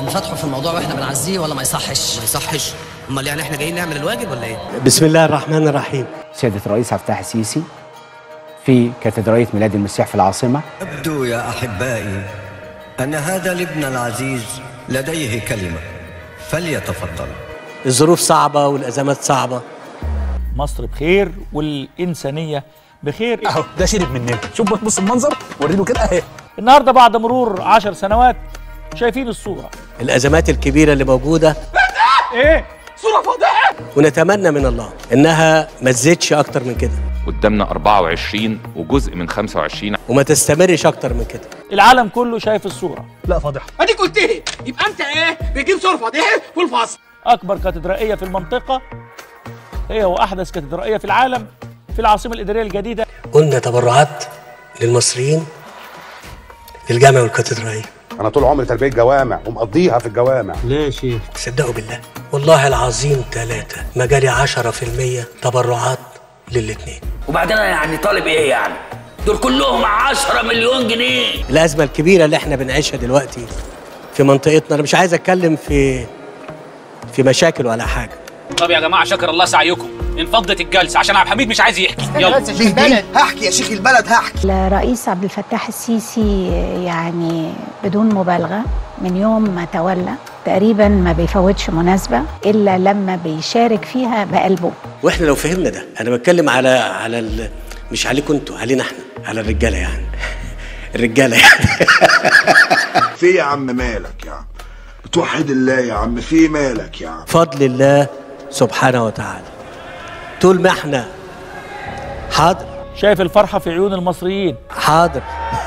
بفتحه في الموضوع واحنا بنعزيه ولا ما يصحش ما يصحش امال يعني احنا جايين نعمل الواجب ولا ايه بسم الله الرحمن الرحيم سيادة الرئيس عبد الفتاح السيسي في كاتدرائية ميلاد المسيح في العاصمة أبدو يا أحبائي أن هذا الابن العزيز لديه كلمة فليتفضل الظروف صعبة والأزمات صعبة مصر بخير والإنسانية بخير اهو ده شرب مننا شوف بقى بص المنظر وريله كده اهي النهاردة بعد مرور عشر سنوات شايفين الصورة الأزمات الكبيرة اللي موجودة ايه صورة فاضحة ونتمنى من الله إنها ما تزيدش أكتر من كده قدامنا 24 وجزء من 25 وما تستمرش أكتر من كده العالم كله شايف الصورة لا فاضح اديك قلت لي يبقى انت ايه بيجيب صوره فضيحه في الفصل أكبر كاتدرائية في المنطقة هي وأحدث كاتدرائية في العالم في العاصمة الإدارية الجديدة قلنا تبرعات للمصريين للجامع والكاتدرائية انا طول عمري تربيه جوامع ومقضيها في الجوامع صدقوا بالله والله العظيم ثلاثة مجالي عشرة في المية تبرعات للاتنين وبعدين يعني طالب ايه يعني دول كلهم 10 مليون جنيه الأزمة الكبيرة اللي احنا بنعيشها دلوقتي في منطقتنا أنا مش عايز أتكلم في في مشاكل ولا حاجة طب يا جماعه شكر الله سعيكم انفضت الجلسه عشان عبد الحميد مش عايز يحكي يلا هحكي يا شيخ البلد هحكي الرئيس عبد الفتاح السيسي يعني بدون مبالغة من يوم ما تولى تقريبا ما بيفوتش مناسبة إلا لما بيشارك فيها بقلبه واحنا لو فهمنا ده انا بتكلم على على ال... مش عليكم انتوا علينا احنا على الرجاله يعني الرجاله يعني في يا عم مالك يا عم بتوحد الله يا عم في مالك يا عم فضل الله سبحانه وتعالى طول ما احنا حاضر شايف الفرحة في عيون المصريين حاضر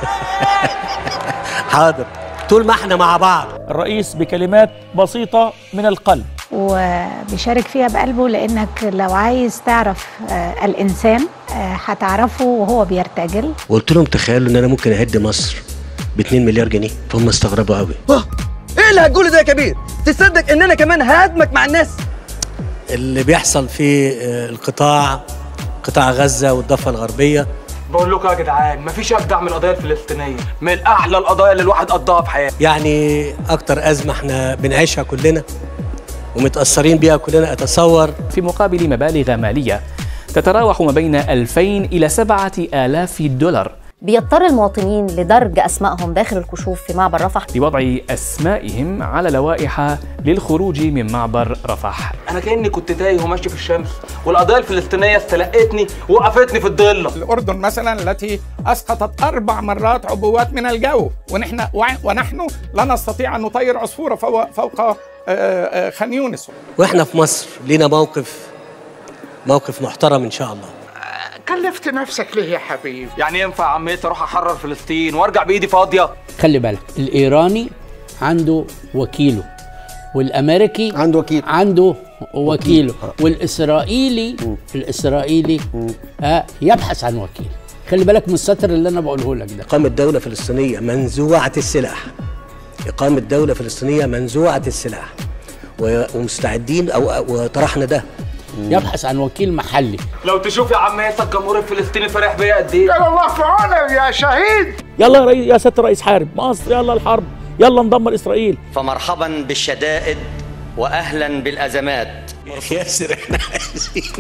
حاضر طول ما احنا مع بعض الرئيس بكلمات بسيطة من القلب وبيشارك فيها بقلبه لأنك لو عايز تعرف آه، الإنسان آه، هتعرفه وهو بيرتجل وقلت لهم تخيلوا ان انا ممكن اهد مصر ب 2 مليار جنيه فهم استغربوا قوي ايه اللي هتقوله ده يا كبير تصدق ان انا كمان هادمك مع الناس اللي بيحصل في آه، القطاع قطاع غزه والضفه الغربيه بقول لكم يا جدعان مفيش اجدع من القضيه الفلسطينيه من احلى القضايا اللي الواحد قضاها في حياته يعني اكتر ازمه احنا بنعيشها كلنا ومتاثرين بيها كلنا اتصور في مقابل مبالغ مالية تتراوح ما بين 2000 إلى 7000 دولار بيضطر المواطنين لدرج أسمائهم داخل الكشوف في معبر رفح لوضع أسمائهم على لوائح للخروج من معبر رفح انا كاني كنت تايه وماشي في الشمس والقضيه الفلسطينيه استلقتني وقفتني في الضله الاردن مثلا التي اسقطت اربع مرات عبوات من الجو ونحن ونحن لا نستطيع ان نطير عصفوره فوق, فوق آه، آه، خان يونس واحنا في مصر لينا موقف موقف محترم ان شاء الله كلفت نفسك ليه يا حبيبي يعني ينفع يا عمتي اروح احرر فلسطين وارجع بايدي فاضيه خلي بالك الايراني عنده وكيله والامريكي عنده وكيل عنده وكيله والاسرائيلي الاسرائيلي آه يبحث عن وكيل خلي بالك من السطر اللي انا بقوله لك ده اقامه دوله فلسطينيه منزوعه السلاح اقامه دوله فلسطينيه منزوعه السلاح و- ومستعدين او وطرحنا ده يبحث عن وكيل محلي لو تشوف يا عمتي الجمهور الفلسطيني فرح بيا قد ايه يا الله في عونك يا شهيد يلا يا رئيس يا سيادة الرئيس حارب مصر يلا الحرب يلا ندمر إسرائيل فمرحبا بالشدائد واهلا بالازمات ياسر احنا عايزين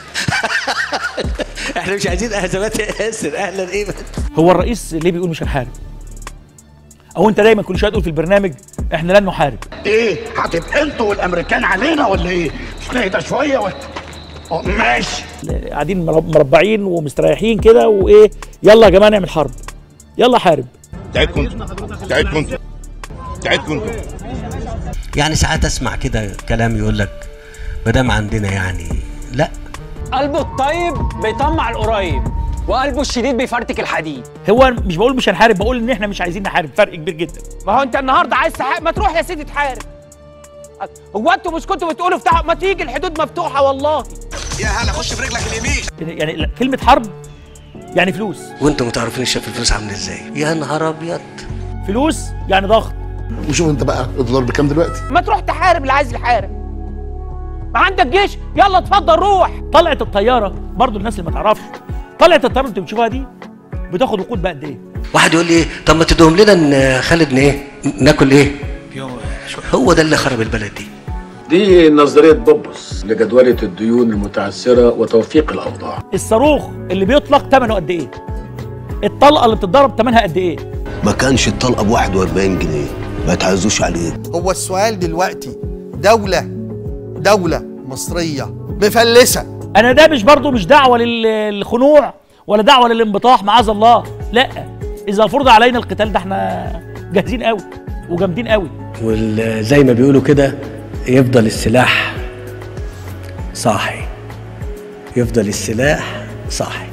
احنا مش عايزين ازمات يا ياسر اهلا ايه بس هو الرئيس ليه بيقول مش هنحارب او انت دايما كل شويه تقول في البرنامج احنا لن نحارب ايه هتبقى انتوا والامريكان علينا ولا ايه مش نهدى شويه ولا أه، ماشي قاعدين مرب- مربعين ومستريحين كده وايه يلا يا جماعه نعمل حرب يلا حارب بتاعتكم بتاعتكم بتاعتكم يعني ساعات اسمع كده كلام يقول لك ما دام عندنا يعني لا قلبه الطيب بيطمع القريب وقلبه الشديد بيفرتك الحديد هو مش بقول مش هنحارب بقول ان احنا مش عايزين نحارب فرق كبير جدا ما هو انت النهارده عايز تحارب ما تروح يا سيدي تحارب هو انتوا مش كنتوا بتقولوا افتحوا ما تيجي الحدود مفتوحه والله يا هلا خش برجلك اليمين يعني لا، كلمه حرب يعني فلوس وانتم ما تعرفين شايف الفلوس عامله ازاي يا نهار ابيض فلوس يعني ضغط وشوف انت بقى الدولار بكام دلوقتي ما تروح تحارب اللي عايز يحارب ما عندك جيش يلا اتفضل روح طلعت الطياره برضو الناس اللي ما تعرفش طلعت الطياره اللي انتوا بتشوفوها دي بتاخد وقود بقد ايه واحد يقول لي ايه طب ما تدوم لنا ان خالد ن- ايه ناكل ايه هو ده اللي خرب البلد دي دي نظرية بوبوس لجدولة الديون المتعثرة وتوفيق الأوضاع الصاروخ اللي بيطلق ثمنه قد ايه الطلقه اللي بتتضرب ثمنها قد ايه ما كانش الطلقه ب 41 جنيه ما تعزوش عليه هو السؤال دلوقتي دولة دولة مصرية مفلسة انا ده مش برضو مش دعوه لل- للخنوع ولا دعوه للانبطاح معاذ الله لا اذا فرض علينا القتال ده احنا جاهزين قوي وجامدين قوي وزي ما بيقولوا كده يفضل السلاح صاحي يفضل السلاح صاحي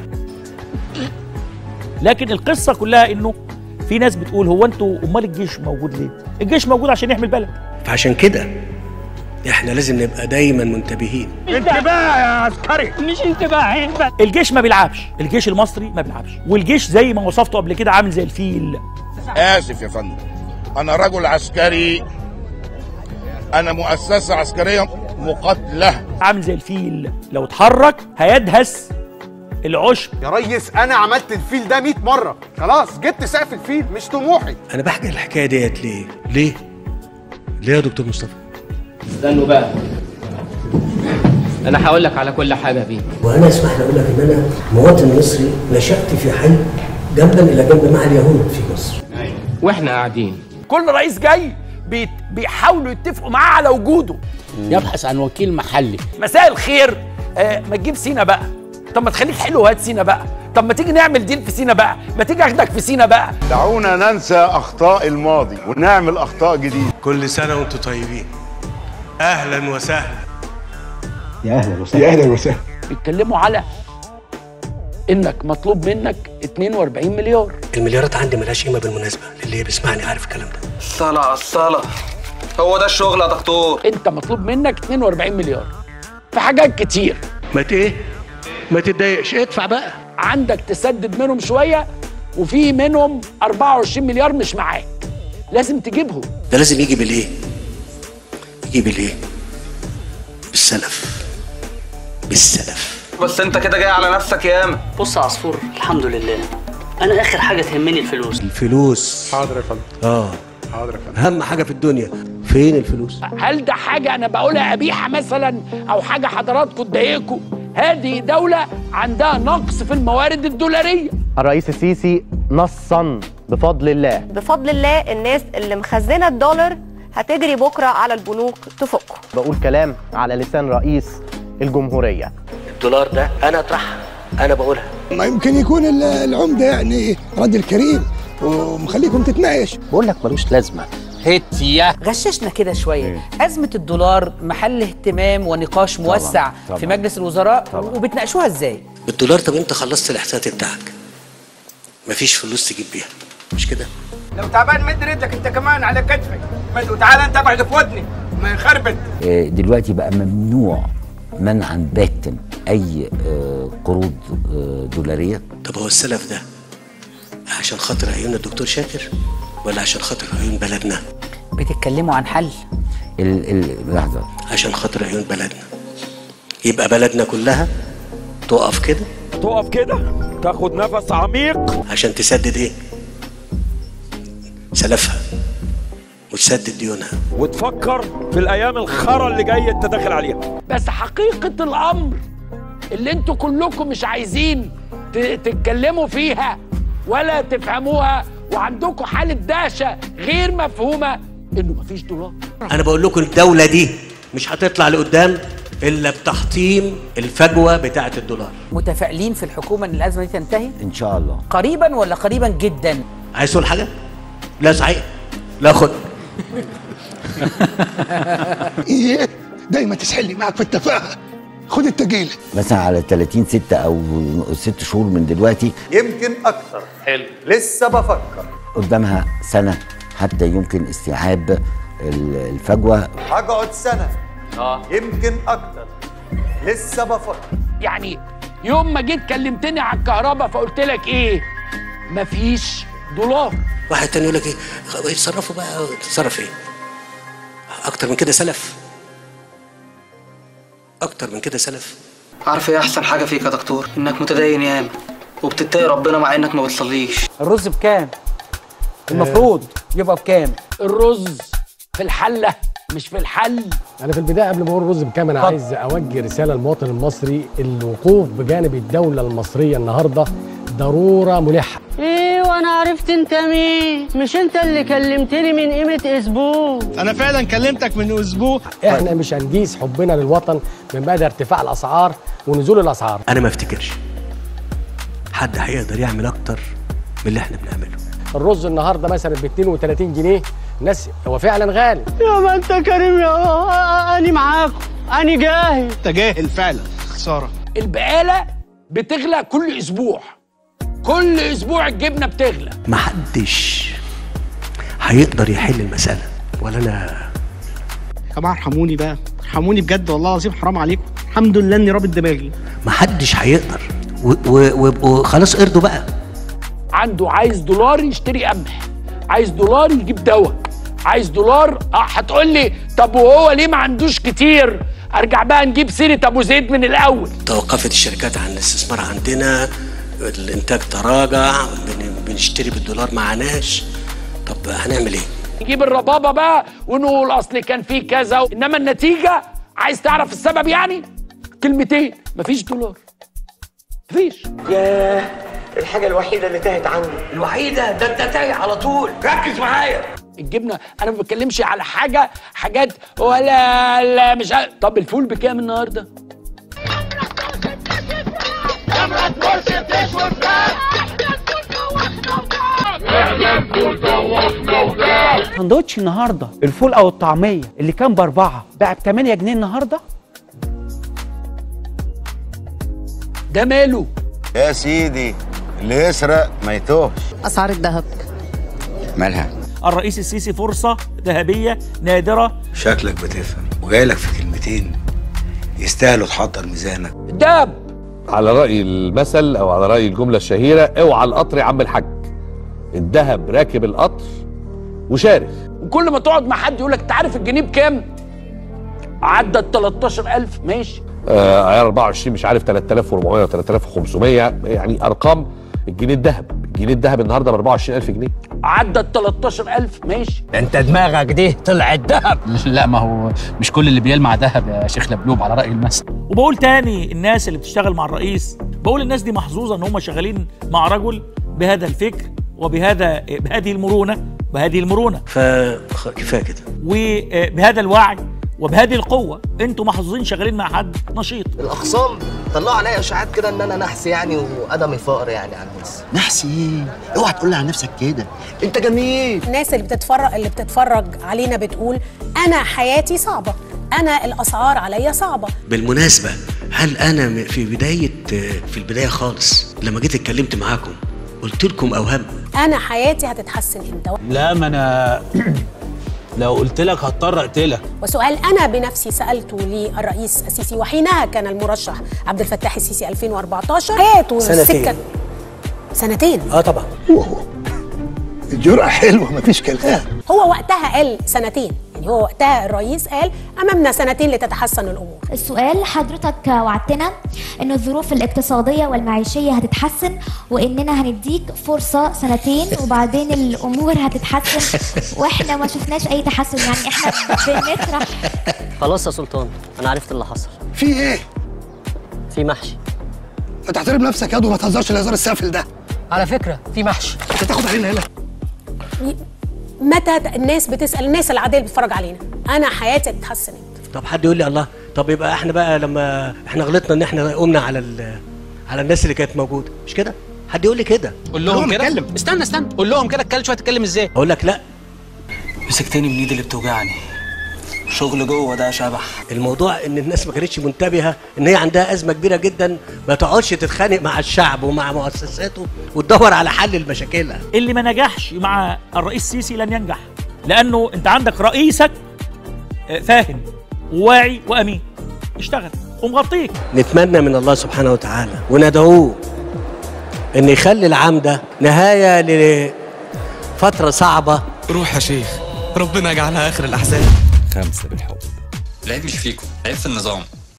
لكن القصه كلها انه في ناس بتقول هو انتوا امال الجيش موجود ليه الجيش موجود عشان يحمي البلد فعشان كده احنا لازم نبقى دايما منتبهين انتباه يا عسكري مش انتباه الجيش ما بيلعبش الجيش المصري ما بيلعبش والجيش زي ما وصفته قبل كده عامل زي الفيل آسف يا فندم أنا رجل عسكري أنا مؤسسة عسكرية مقاتلة عامل زي الفيل لو اتحرك هيدهس العشب يا ريس انا عملت الفيل ده 100 مره خلاص جبت سقف الفيل مش طموحي انا بحكي الحكايه ديت ليه ليه ليه يا دكتور مصطفى استنوا بقى انا هقول لك على كل حاجه فيه وانا اسمح لي اقول لك ان انا مواطن مصري نشات في حي جنبا الى جنب مع اليهود في مصر واحنا قاعدين كل رئيس جاي بيت بيحاولوا يتفقوا معاه على وجوده يبحث عن وكيل محلي مساء الخير آه ما تجيب سينا بقى طب ما تخليك حلو هات سينا بقى طب ما تيجي نعمل ديل في سينا بقى ما تيجي اخدك في سينا بقى دعونا ننسى أخطاء الماضي ونعمل أخطاء جديدة كل سنه وانتم طيبين اهلا وسهلا يا اهلا وسهلا يا أهلا وسهلا بيتكلموا على انك مطلوب منك 42 مليار المليارات عندي ملهاش قيمه بالمناسبه للي بيسمعني عارف الكلام ده الصلاة على الصلاة هو ده الشغل يا دكتور انت مطلوب منك 42 مليار في حاجات كتير ما ايه ما تتضايقش ادفع بقى عندك تسدد منهم شويه وفي منهم 24 مليار مش معاك لازم تجيبهم ده لازم يجي بالايه يجي بالايه بالسلف بالسلف بس انت كده جاي على نفسك ياما بص يا عصفور الحمد لله انا اخر حاجه تهمني الفلوس الفلوس حاضر يا فندم اه حاضر يا فندم اهم حاجه في الدنيا فين الفلوس هل ده حاجه انا بقولها قبيحه مثلا او حاجه حضراتكم تضايقكم هذه دوله عندها نقص في الموارد الدولاريه الرئيس السيسي نصا بفضل الله بفضل الله الناس اللي مخزنه الدولار هتجري بكره على البنوك تفكه بقول كلام على لسان رئيس الجمهورية الدولار ده انا اطرحها انا بقولها ما يمكن يكون ال- العمدة يعني راجل كريم ومخليكم تتناقش بقول لك ملوش لازمه هتيا غششنا كده شويه أزمة الدولار محل اهتمام ونقاش موسع طبعاً. في مجلس الوزراء وبتناقشوها ازاي؟ بالدولار طب انت خلصت الاحتياطي بتاعك مفيش فلوس تجيب بيها مش كده لو تعبان مد رجلك انت كمان على كتفك مد وتعالى انت اقعد في ودني ما يخربط آه، دلوقتي بقى ممنوع منعا باتا اي آه، قروض آه، دولاريه طب هو السلف ده عشان خاطر عيون الدكتور شاكر ولا عشان خاطر عيون بلدنا بتتكلموا عن حل ال ال لحظه عشان خاطر عيون بلدنا يبقى بلدنا كلها تقف كده تقف كده تاخد نفس عميق عشان تسدد ايه سلفها وتسدد ديونها وتفكر في الايام الخرا اللي جايه انت داخل عليها بس حقيقه الامر اللي انتوا كلكم مش عايزين ت- تتكلموا فيها ولا تفهموها وعندكم حاله دهشه غير مفهومه انه مفيش دولار انا بقول لكم الدوله دي مش هتطلع لقدام الا بتحطيم الفجوه بتاعه الدولار متفائلين في الحكومة ان الأزمة دي تنتهي؟ ان شاء الله قريبا ولا قريبا جدا؟ عايز تقول حاجه لا صحيح لا خد ايه دايما تسحلني معك في التفاهه خد التقيل مثلا على 30 6 او 6 شهور من دلوقتي يمكن اكتر حلو لسه بفكر قدامها سنه حتى يمكن استيعاب ال- الفجوه هقعد سنه اه يمكن اكتر لسه بفكر يعني يوم ما جيت كلمتني على الكهرباء فقلت لك ايه مفيش دولار واحد تاني يقول لك ايه خ- يتصرفوا بقى تتصرف ايه اكتر من كده سلف اكتر من كده سلف عارف ايه احسن حاجة فيك يا دكتور انك متدين ياما وبتتقي ربنا مع انك ما بتصليش الرز بكام؟ المفروض يبقى بكام؟ الرز في الحله مش في الحل انا في البدايه قبل ما اقول الرز بكام انا اتفضل. عايز اوجه رساله للمواطن المصري الوقوف بجانب الدوله المصريه النهارده ضروره ملحه ايه وانا عرفت انت مين مش انت اللي كلمتني من قيمه اسبوع انا فعلا كلمتك من اسبوع احنا مش هنقيس حبنا للوطن من مدى ارتفاع الاسعار ونزول الاسعار انا ما افتكرش حد هيقدر يعمل اكتر من اللي احنا بنعمله الرز النهارده مثلا ب 32 جنيه ناس هو فعلا غالي يا ما انت كريم يا اني معاكم اني جاهز انت جاهل فعلا خساره البقاله بتغلى كل اسبوع كل اسبوع الجبنه بتغلى محدش هيقدر يحل المساله ولا انا يا جماعه ارحموني بقى ارحموني بجد والله العظيم حرام عليكم الحمد لله اني رابط دماغي محدش هيقدر و- و- و- وخلاص ارضوا بقى عنده عايز دولار يشتري قمح عايز دولار يجيب دواء عايز دولار اه هتقول لي طب وهو ليه ما عندوش كتير ارجع بقى نجيب سيره ابو زيد من الاول توقفت الشركات عن الاستثمار عندنا الانتاج تراجع بن- بنشتري بالدولار معناش طب هنعمل ايه نجيب الربابه بقى ونقول اصل كان في كذا انما النتيجه عايز تعرف السبب يعني كلمتين مفيش دولار مفيش ياه الحاجة الوحيدة اللي تاهت عني الوحيدة ده انت تايه على طول ركز معايا الجبنه انا ما بتكلمش على حاجه حاجات ولا لا مش عارف. طب الفول بكام النهارده سندوتش النهارده الفول او الطعميه اللي كان باربعه بقى ب 8 جنيه النهارده ده ماله يا سيدي اللي يسرق ما يتوهش اسعار الذهب مالها الرئيس السيسي فرصة ذهبية نادرة شكلك بتفهم وجاي لك في كلمتين يستاهلوا تحضر ميزانك داب على رأي المثل أو على رأي الجملة الشهيرة اوعى القطر يا عم الحاج الذهب راكب القطر وشارخ وكل ما تقعد مع حد يقول لك انت عارف الجنيه بكام عدى ال 13000 ماشي آه عيار 24 مش عارف 3400 و 3500 يعني أرقام الجنيه الذهب الجنيه الذهب النهارده ب 24000 جنيه عدى ال 13000 ماشي انت دماغك دي طلعت ذهب لا ما هو مش كل اللي بيلمع ذهب يا شيخ لبلوب على راي المثل وبقول تاني الناس اللي بتشتغل مع الرئيس بقول الناس دي محظوظة ان هم شغالين مع رجل بهذا الفكر وبهذا بهذه المرونة بهذه المرونة فكفايه كده وبهذا الوعي وبهذه القوة انتوا محظوظين شغالين مع حد نشيط الاخصام طلعوا عليا اشاعات كده ان انا نحس يعني وادم الفقر يعني على الناس نحس ايه؟ اوعى تقول على نفسك كده انت جميل الناس اللي بتتفرج اللي بتتفرج علينا بتقول انا حياتي صعبه انا الاسعار عليا صعبه بالمناسبه هل انا م- في بدايه في البدايه خالص لما جيت اتكلمت معاكم قلت لكم اوهام انا حياتي هتتحسن امتى لا ما انا لو قلت لك هضطر اقتلك وسؤال انا بنفسي سالته للرئيس السيسي وحينها كان المرشح عبد الفتاح السيسي 2014 حياته سنتين. السكه سنتين اه طبعا الجرأة حلوة مفيش كلام هو وقتها قال سنتين يعني هو وقتها الرئيس قال امامنا سنتين لتتحسن الامور السؤال حضرتك وعدتنا ان الظروف الاقتصاديه والمعيشيه هتتحسن واننا هنديك فرصه سنتين وبعدين الامور هتتحسن واحنا ما شفناش اي تحسن يعني احنا بنطرح خلاص يا سلطان انا عرفت اللي حصل في ايه؟ في محشي ما تحترم نفسك يا وما تهزرش الهزار السافل ده على فكره في محشي انت تاخد علينا هنا متى الناس بتسال الناس العاديه اللي بتتفرج علينا انا حياتي هتتحسن امتى طب حد يقول لي الله طب يبقى احنا بقى لما احنا غلطنا ان احنا قمنا على ال- على الناس اللي كانت موجوده مش كده حد يقول لي كده قول لهم كده استنى استنى قول لهم كده اتكلم شويه تتكلم ازاي اقول لك لا مسكتني من ايدي اللي بتوجعني شغل جوه ده شبح الموضوع ان الناس ما كانتش منتبهه ان هي عندها ازمه كبيره جدا ما تقعدش تتخانق مع الشعب ومع مؤسساته وتدور على حل لمشاكلها اللي ما نجحش مع الرئيس السيسي لن ينجح لانه انت عندك رئيسك آه، فاهم وواعي وامين اشتغل ومغطيك نتمنى من الله سبحانه وتعالى وندعوه ان يخلي العام ده نهايه لفتره صعبه روح يا شيخ ربنا يجعلها اخر الاحزان خمسة بالحب العيب مش فيكم العيب في النظام